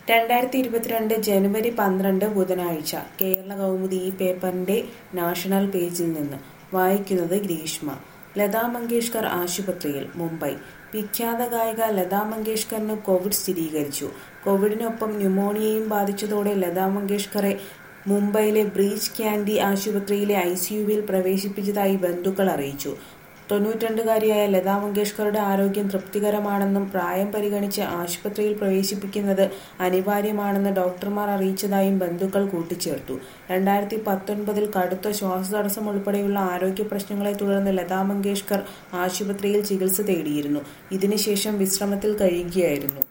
രണ്ടായിരത്തി ഇരുപത്തിരണ്ട് ജനുവരി പന്ത്രണ്ട് ബുധനാഴ്ച കേരള കൗമുദി ഈ പേപ്പറിന്റെ നാഷണൽ പേജിൽ നിന്ന് വായിക്കുന്നത് ഗ്രീഷ്മ ലതാ മങ്കേഷ്കർ ആശുപത്രിയിൽ മുംബൈ വിഖ്യാത ഗായിക ലതാ മങ്കേഷ്കറിന് കോവിഡ് സ്ഥിരീകരിച്ചു കോവിഡിനൊപ്പം ന്യൂമോണിയയും ബാധിച്ചതോടെ ലതാ മങ്കേഷ്കറെ മുംബൈയിലെ ബ്രീച്ച് ക്യാൻഡി ആശുപത്രിയിലെ ഐസിയുവിൽ പ്രവേശിപ്പിച്ചതായി ബന്ധുക്കൾ അറിയിച്ചു തൊണ്ണൂറ്റിരണ്ടുകാരിയായ ലതാ മങ്കേഷ്കറുടെ ആരോഗ്യം തൃപ്തികരമാണെന്നും പ്രായം പരിഗണിച്ച് ആശുപത്രിയിൽ പ്രവേശിപ്പിക്കുന്നത് അനിവാര്യമാണെന്ന് ഡോക്ടർമാർ അറിയിച്ചതായും ബന്ധുക്കൾ കൂട്ടിച്ചേർത്തു രണ്ടായിരത്തി പത്തൊൻപതിൽ കടുത്ത ശ്വാസതടസ്സം ഉൾപ്പെടെയുള്ള ആരോഗ്യ പ്രശ്നങ്ങളെ തുടർന്ന് ലതാ മങ്കേഷ്കർ ആശുപത്രിയിൽ ചികിത്സ തേടിയിരുന്നു ഇതിനുശേഷം വിശ്രമത്തിൽ കഴിയുകയായിരുന്നു